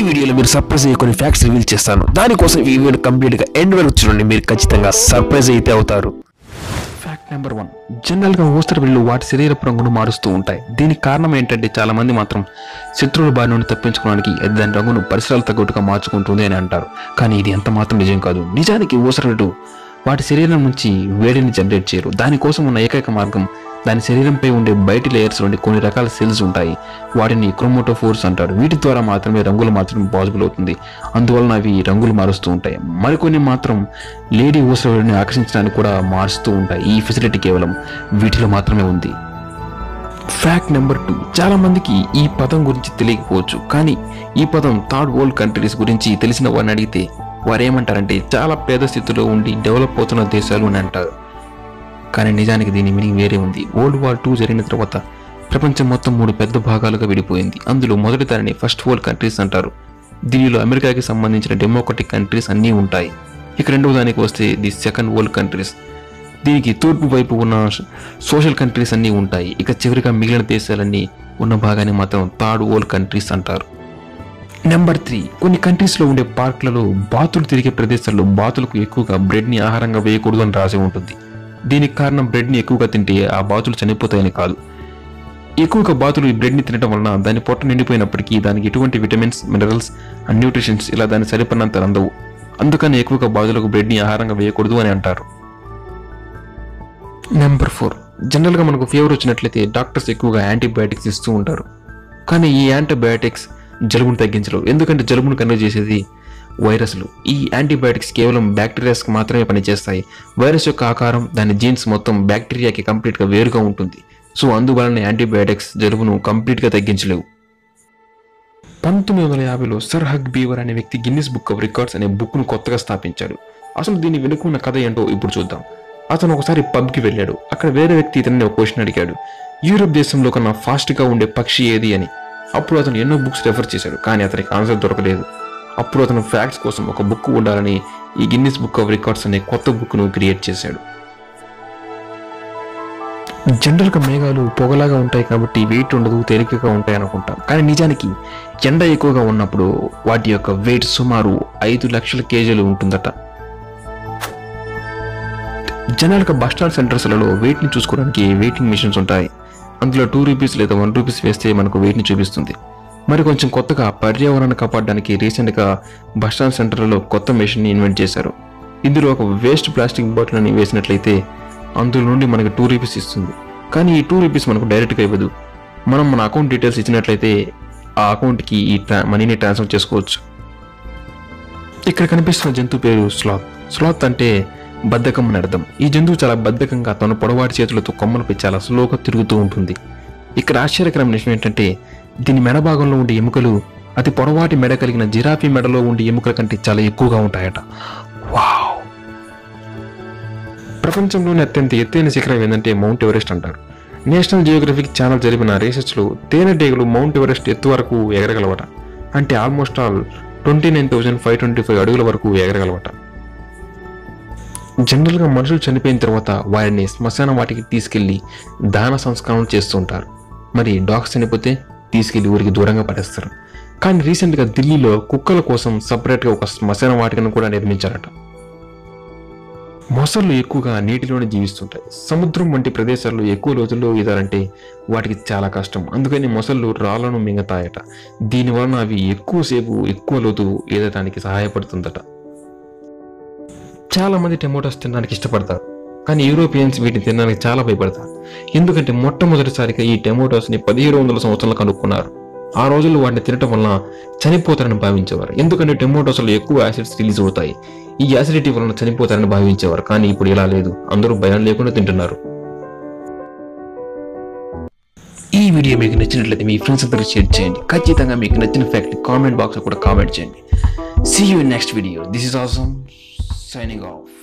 వీడియోలో మీరు సర్ప్రైజ్ అయ్యే కొన్ని ఫ్యాక్ట్స్ రివీల్ చేస్తాను దానికోసం ఈ వీడియో కంప్లీట్ గా ఎండ్ వరకు చూడండి మీరు ఖచ్చితంగా సర్ప్రైజ్ అయితే అవుతారు ఫ్యాక్ట్ నెంబర్ వన్ జనరల్ గా ఊసరవిల్లు వాటి శరీర రంగును మారుస్తూ ఉంటాయి దీనికి కారణం ఏంటంటే చాలా మంది మాత్రం శత్రువుల బారి నుండి తప్పించుకోవడానికి అది దాని రంగును పరిసరాలు తగ్గట్టుగా మార్చుకుంటుంది అని అంటారు కానీ ఇది ఎంత మాత్రం నిజం కాదు నిజానికి ఊసరవిల్లు వాటి శరీరం నుంచి వేడిని జనరేట్ చేయరు దానికోసం ఉన్న ఏకైక మార్గం దాని శరీరంపై ఉండే బయటి లేయర్స్ నుండి కొన్ని రకాల సెల్స్ ఉంటాయి వాటిని క్రోమోటోఫోర్స్ అంటారు వీటి ద్వారా మాత్రమే రంగులు మార్చడం పాసిబుల్ అవుతుంది అందువలన అవి రంగులు మారుస్తూ ఉంటాయి మరికొన్ని మాత్రం లేడీ ఊసరవిల్లుని ఆకర్షించడానికి కూడా మారుస్తూ ఉంటాయి ఈ ఫెసిలిటీ కేవలం వీటిలో మాత్రమే ఉంది ఫ్యాక్ట్ నెంబర్ టూ చాలా మందికి ఈ పదం గురించి తెలియకపోవచ్చు కానీ ఈ పదం థర్డ్ వరల్డ్ కంట్రీస్ గురించి తెలిసిన వారిని అడిగితే వారు ఏమంటారంటే చాలా పేద స్థితిలో ఉండి డెవలప్ అవుతున్న దేశాలు అని అంటారు కానీ నిజానికి దీని మీనింగ్ వేరే ఉంది వరల్డ్ వార్ టూ జరిగిన తర్వాత ప్రపంచం మొత్తం మూడు పెద్ద భాగాలుగా విడిపోయింది అందులో మొదటి దానిని ఫస్ట్ వరల్డ్ కంట్రీస్ అంటారు దీనిలో అమెరికాకి సంబంధించిన డెమోక్రటిక్ కంట్రీస్ అన్నీ ఉంటాయి ఇక రెండవ దానికి వస్తే ది సెకండ్ వరల్డ్ కంట్రీస్ దీనికి తూర్పు వైపు ఉన్న సోషల్ కంట్రీస్ అన్నీ ఉంటాయి ఇక చివరిగా మిగిలిన దేశాలన్నీ ఉన్న భాగాన్ని మాత్రం థర్డ్ వరల్డ్ కంట్రీస్ అంటారు నెంబర్ త్రీ కొన్ని కంట్రీస్లో ఉండే పార్కులలో బాతులు తిరిగే ప్రదేశాల్లో బాతులకు ఎక్కువగా బ్రెడ్ని ఆహారంగా వేయకూడదు అని రాసి ఉంటుంది దీనికి కారణం బ్రెడ్ని ఎక్కువగా తింటే ఆ బాతులు చనిపోతాయని కాదు ఎక్కువగా బాతులు ఈ బ్రెడ్ని తినడం వలన దాని పొట్ట నిండిపోయినప్పటికీ దానికి ఎటువంటి విటమిన్స్ మినరల్స్ అండ్ న్యూట్రిషన్స్ ఇలా దాని సరిపడినంత అందవు అందుకని ఎక్కువగా బాతులకు బ్రెడ్ని ఆహారంగా వేయకూడదు అని అంటారు నెంబర్ ఫోర్ జనరల్గా మనకు ఫీవర్ వచ్చినట్లయితే డాక్టర్స్ ఎక్కువగా యాంటీబయాటిక్స్ ఇస్తూ ఉంటారు కానీ ఈ యాంటీబయాటిక్స్ జలుబును తగ్గించలేవు ఎందుకంటే జలుబును కన్వే చేసేది వైరస్లు ఈ యాంటీబయాటిక్స్ కేవలం బ్యాక్టీరియాస్కి మాత్రమే పనిచేస్తాయి వైరస్ యొక్క ఆకారం దాని జీన్స్ మొత్తం బ్యాక్టీరియాకి కంప్లీట్గా వేరుగా ఉంటుంది సో అందువలన యాంటీబయాటిక్స్ జలుబును కంప్లీట్గా తగ్గించలేవు పంతొమ్మిది వందల యాభైలో సర్ హగ్ బీవర్ అనే వ్యక్తి గిన్నిస్ బుక్ ఆఫ్ రికార్డ్స్ అనే బుక్ను కొత్తగా స్థాపించాడు అసలు దీన్ని వెనుకున్న కథ ఏంటో ఇప్పుడు చూద్దాం అతను ఒకసారి పబ్కి వెళ్ళాడు అక్కడ వేరే వ్యక్తి ఇతన్ని ఒక క్వశ్చన్ అడిగాడు యూరోప్ దేశంలో కన్నా ఫాస్ట్గా ఉండే పక్షి ఏది అని అప్పుడు అతను ఎన్నో బుక్స్ రెఫర్ చేశాడు కానీ అతనికి ఆన్సర్ దొరకలేదు అప్పుడు అతను ఫ్యాక్ట్స్ కోసం ఒక బుక్ ఉండాలని ఈ గిన్నిస్ బుక్ ఆఫ్ రికార్డ్స్ అనే కొత్త బుక్ను క్రియేట్ చేశాడు జనరల్గా మేఘాలు పొగలాగా ఉంటాయి కాబట్టి వెయిట్ ఉండదు తేలికగా ఉంటాయి అనుకుంటాం కానీ నిజానికి ఎండ ఎక్కువగా ఉన్నప్పుడు వాటి యొక్క వెయిట్ సుమారు ఐదు లక్షల కేజీలు ఉంటుందట జనరల్గా బస్ స్టాండ్ సెంటర్స్లలో వెయిట్ని చూసుకోవడానికి వెయిటింగ్ మిషన్స్ ఉంటాయి అందులో టూ రూపీస్ లేదా వన్ రూపీస్ వేస్తే మనకు వెయిట్ని చూపిస్తుంది మరి కొంచెం కొత్తగా పర్యావరణాన్ని కాపాడడానికి రీసెంట్గా బస్ స్టాండ్ సెంటర్లలో కొత్త మెషిన్ని ఇన్వెంట్ చేశారు ఇందులో ఒక వేస్ట్ ప్లాస్టిక్ బాటిల్ అని వేసినట్లయితే అందులో నుండి మనకి టూ రూపీస్ ఇస్తుంది కానీ ఈ టూ రూపీస్ మనకు డైరెక్ట్గా ఇవ్వదు మనం మన అకౌంట్ డీటెయిల్స్ ఇచ్చినట్లయితే ఆ అకౌంట్కి ఈ ట్రా మనీని ట్రాన్స్ఫర్ చేసుకోవచ్చు ఇక్కడ కనిపిస్తున్న జంతువు పేరు స్లాత్ స్లాత్ అంటే బద్ధకం అని అర్థం ఈ జంతువు చాలా బద్ధకంగా తన పొడవాటి చేతులతో కొమ్మలపై చాలా స్లోగా తిరుగుతూ ఉంటుంది ఇక్కడ ఆశ్చర్యకరమైన విషయం ఏంటంటే దీని మెడ భాగంలో ఉండే ఎముకలు అతి పొడవాటి మెడ కలిగిన జిరాఫీ మెడలో ఉండే ఎముకల కంటే చాలా ఎక్కువగా ఉంటాయట వావ్ ప్రపంచంలోనే అత్యంత ఎత్తైన శిఖరం ఏంటంటే మౌంట్ ఎవరెస్ట్ అంటారు నేషనల్ జియోగ్రఫిక్ ఛానల్ జరిపిన రీసెర్చ్లో తేనెటీగలు మౌంట్ ఎవరెస్ట్ ఎత్తు వరకు ఎగరగలవట అంటే almost all twenty nine thousand five twenty five అడుగుల వరకు ఎగరగలవట జనరల్గా మనుషులు చనిపోయిన తర్వాత వారిని శ్మశాన వాటికి తీసుకెళ్లి దాన సంస్కరణ చేస్తూ ఉంటారు మరి డాగ్స్ చనిపోతే తీసుకెళ్లి ఊరికి దూరంగా పడేస్తారు కానీ రీసెంట్గా ఢిల్లీలో కుక్కల కోసం సపరేట్గా ఒక శ్మశాన వాటికను కూడా నిర్మించారట మొసళ్ళు ఎక్కువగా నీటిలోనే జీవిస్తుంటాయి సముద్రం వంటి ప్రదేశాల్లో ఎక్కువ రోజుల్లో ఈదాలంటే వాటికి చాలా కష్టం అందుకని మొసళ్ళు రాళ్లను మింగతాయట దీనివలన అవి ఎక్కువసేపు ఎక్కువ లోతు ఈదటానికి సహాయపడుతుందట చాలా మంది టమోటాస్ తినడానికి ఇష్టపడతారు కానీ యూరోపియన్స్ వీటిని తినడానికి చాలా భయపడతారు ఎందుకంటే మొట్టమొదటిసారిగా ఈ టమోటాస్ని పదిహేడు వందల సంవత్సరాలు కనుక్కున్నారు ఆ రోజుల్లో వాటిని తినటం వలన చనిపోతారని భావించేవారు ఎందుకంటే టమోటాస్లో ఎక్కువ యాసిడ్స్ రిలీజ్ అవుతాయి ఈ యాసిడిటీ వలన చనిపోతారని భావించేవారు కానీ ఇప్పుడు ఇలా లేదు అందరూ భయం లేకుండా తింటున్నారు ఈ వీడియో మీకు నచ్చినట్లయితే మీ ఫ్రెండ్స్ అందరూ షేర్ చేయండి ఖచ్చితంగా మీకు నచ్చిన ఫ్యాక్ట్ కామెంట్ బాక్స్లో కూడా కామెంట్ చేయండి see you next video this is awesome signing of